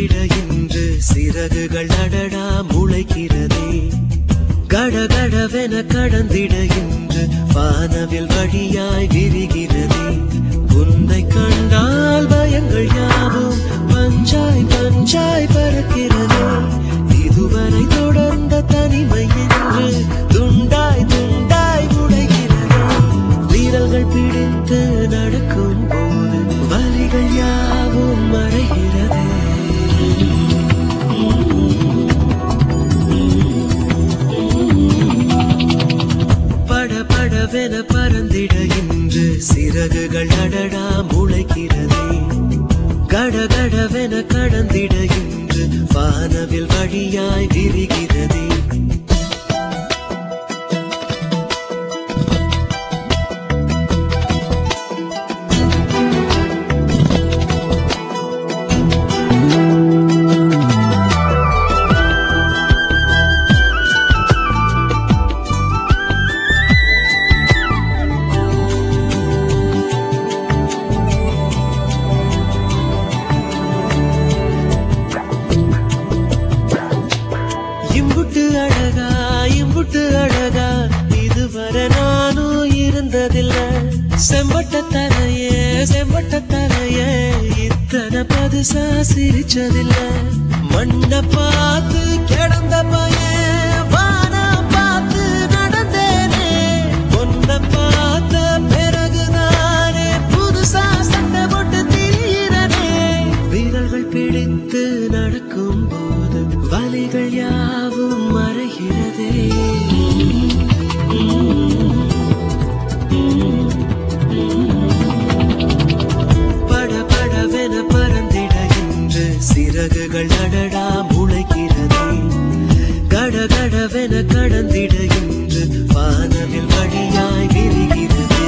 பறந்திட இன்று சிறகுகள் அடடா முளைக்கிறதே கடகடவென கடந்திட இன்று வானவில் வழியாய் விரிகிறதே உன்னை கண்டால் பயங்கள் யாவும் பஞ்சாய் பஞ்சாய் பறக்கிறதே இதுவரை தொடர்ந்த தனிமை என்று துண்டாய் துண்டாய் உடைகிறதே வீரர்கள் பிடித்து நடக்கும் போது வலிகள் யாவும் மறைகிறதே பட படவென பறந்திட இன்று சிறகுகள் அடடா முளைக்கிறதே கடகடவென கடந்திட இன்று வானவில் வழியாய் விரிகிறதே இம்புட்டு அழகா இம்புட்டு அழகா இதுவரை நானும் இருந்ததில்ல செம்பட்ட தரையே செம்பட்ட தரையே இத்தனை பதுசா சிரிச்சதில்ல மண்ணை பார்த்து கிடந்த பையன் வானம் பார்த்து நடந்தேனே பொண்ணை பார்த்த பிறகுதானே புதுசா சண்டை போட்டு திரியிறனே வீரர்கள் பிடித்து நடக்கும் போது வலிகள் யாவும் மறைகிறதே பட படவென பறந்திட இன்று சிறகுகள் அடடா முளைக்கிறதே கடகடவென கடந்திட இன்று வானவில் வழியாய் விரிகிறதே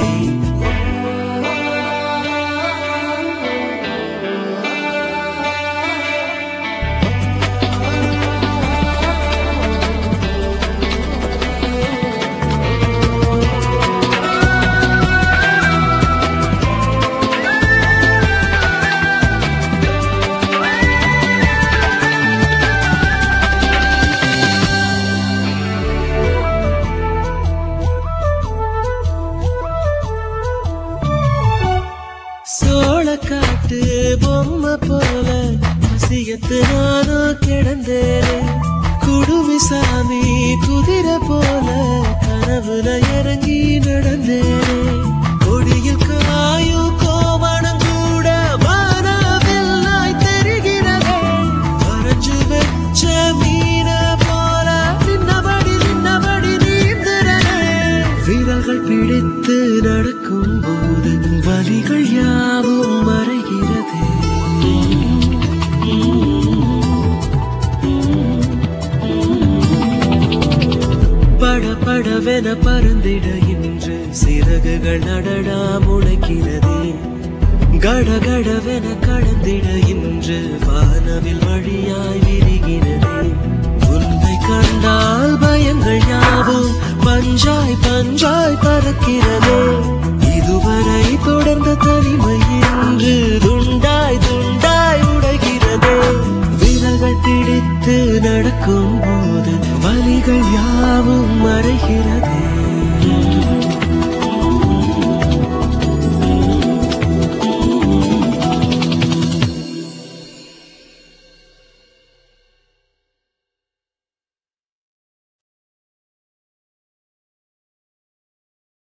சோள காட்டு பொம்மை போல வசியத்து நானும் கிடந்தேனே குடுமி சாமி குதிரை போல கனவுல இறங்கி நடந்தேனே கொடியில் காயும் கோவணம் கூட வானவில்லாய் தெரிகிறதே வரைஞ்சு வச்ச மீன போல நின்னபடி நின்னபடி நீந்துறனே வீரர்கள் பிடித்து நடக்கும் போது வலிகள் யாவும் மறைகிறதே பட படவென பறந்திட இன்று சிறகுகள் நடடா முளைக்கிறதே கடகடவென கடந்திட இன்று வானவில் வழியாய் விரிகிறதே உன்னை கண்டால் பயங்கள் யாவும் பஞ்சாய் பஞ்சாய் பறக்கிறதே இதுவரை தொடர்ந்த தனிமை என்று துண்டாய் துண்டாய் உடைகிறதே விரல்கள் பிடித்து நடக்கும் போது வலிகள் யாவும் மறைகிறதே